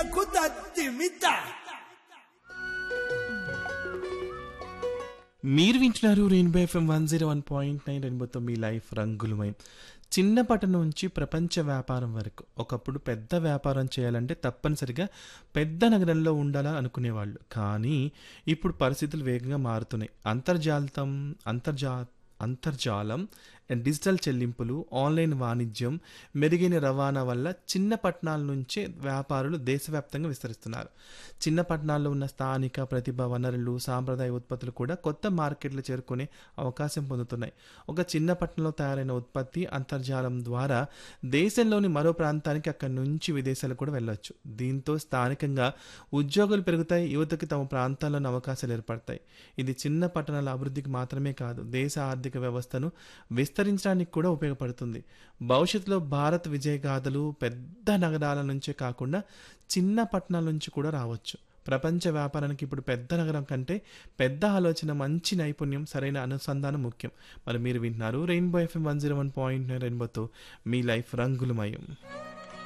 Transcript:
కుదత్తిమిత మీరు వింటున్నారు Rainbow FM one zero one point nine రెయిన్బోతో మీ లైఫ్ రంగులమయం చిన్న పట్టణం నుంచి ప్రపంచ వ్యాపారం వరకు ఒకప్పుడు పెద్ద వ్యాపారం చేయాలంటే తప్పనిసరిగా పెద్ద నగరంలో ఉండాలని అనుకునేవాళ్ళు కానీ ఇప్పుడు పరిస్థితులు వేగంగా మారుతున్నాయి అంతర్జాలం అంతర్జా అంతర్జాలం డిజిటల్ చెల్లింపులు ఆన్లైన్ వాణిజ్యం మెరుగైన రవాణా వల్ల చిన్న పట్టణాల నుంచే వ్యాపారులు దేశవ్యాప్తంగా విస్తరిస్తున్నారు చిన్న పట్టణాల్లో ఉన్న స్థానిక ప్రతిభ వనరులు సాంప్రదాయ ఉత్పత్తులు కూడా కొత్త మార్కెట్లు చేరుకునే అవకాశం పొందుతున్నాయి ఒక చిన్న పట్టణంలో తయారైన ఉత్పత్తి అంతర్జాలం ద్వారా దేశంలోని మరో ప్రాంతానికి అక్కడి నుంచి విదేశాలకు కూడా వెళ్ళొచ్చు దీంతో స్థానికంగా ఉద్యోగులు పెరుగుతాయి యువతకి తమ ప్రాంతాల్లోని అవకాశాలు ఏర్పడతాయి ఇది చిన్న పట్టణాల అభివృద్ధికి మాత్రమే కాదు దేశ ఆర్థిక వ్యవస్థను విస్తరించడానికి కూడా ఉపయోగపడుతుంది భవిష్యత్తులో భారత్ విజయగాథలు పెద్ద నగరాల నుంచే కాకుండా చిన్న పట్టణాల నుంచి కూడా రావచ్చు ప్రపంచ వ్యాపారానికి ఇప్పుడు పెద్ద నగరం కంటే పెద్ద ఆలోచన మంచి నైపుణ్యం సరైన అనుసంధానం ముఖ్యం మరి మీరు వింటున్నారు Rainbow FM one zero one point రెయిన్బోతో మీ లైఫ్ రంగులమయం